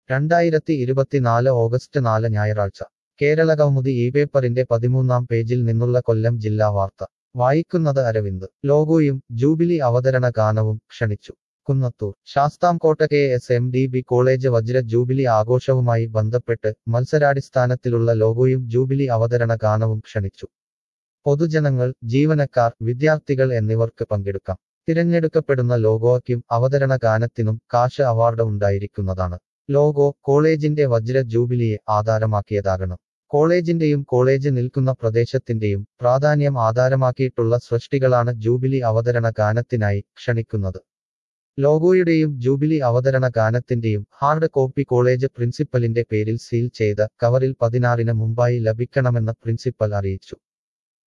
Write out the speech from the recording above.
രണ്ടായിരത്തി ഇരുപത്തിനാല് ഓഗസ്റ്റ് നാല് ഞായറാഴ്ച കേരള കൗമുദി ഈ പേപ്പറിന്റെ പതിമൂന്നാം പേജിൽ നിന്നുള്ള കൊല്ലം ജില്ലാ വാർത്ത വായിക്കുന്നത് അരവിന്ദ് ലോഗോയും ജൂബിലി അവതരണ ഗാനവും ക്ഷണിച്ചു Kunnathur Sasthamcotta K S M D B college വജ്ര ജൂബിലി ആഘോഷവുമായി ബന്ധപ്പെട്ട് മത്സരാടിസ്ഥാനത്തിലുള്ള ലോഗോയും ജൂബിലി അവതരണ ഗാനവും ക്ഷണിച്ചു പൊതുജനങ്ങൾ ജീവനക്കാർ വിദ്യാർത്ഥികൾ എന്നിവർക്ക് പങ്കെടുക്കാം തിരഞ്ഞെടുക്കപ്പെടുന്ന ലോഗോയ്ക്കും അവതരണ ഗാനത്തിനും കാശ് അവാർഡ് ഉണ്ടായിരിക്കുന്നതാണ് ലോഗോ കോളേജിന്റെ വജ്ര ജൂബിലിയെ ആധാരമാക്കിയതാകണം കോളേജിന്റെയും കോളേജ് നിൽക്കുന്ന പ്രദേശത്തിന്റെയും പ്രാധാന്യം ആധാരമാക്കിയിട്ടുള്ള സൃഷ്ടികളാണ് ജൂബിലി അവതരണ ഗാനത്തിനായി ക്ഷണിക്കുന്നത് ലോഗോയുടെയും ജൂബിലി അവതരണ ഗാനത്തിന്റെയും ഹാർഡ് കോപ്പി കോളേജ് പ്രിൻസിപ്പലിന്റെ പേരിൽ സീൽ ചെയ്ത കവറിൽ പതിനാറിന് മുമ്പായി ലഭിക്കണമെന്ന് പ്രിൻസിപ്പൽ അറിയിച്ചു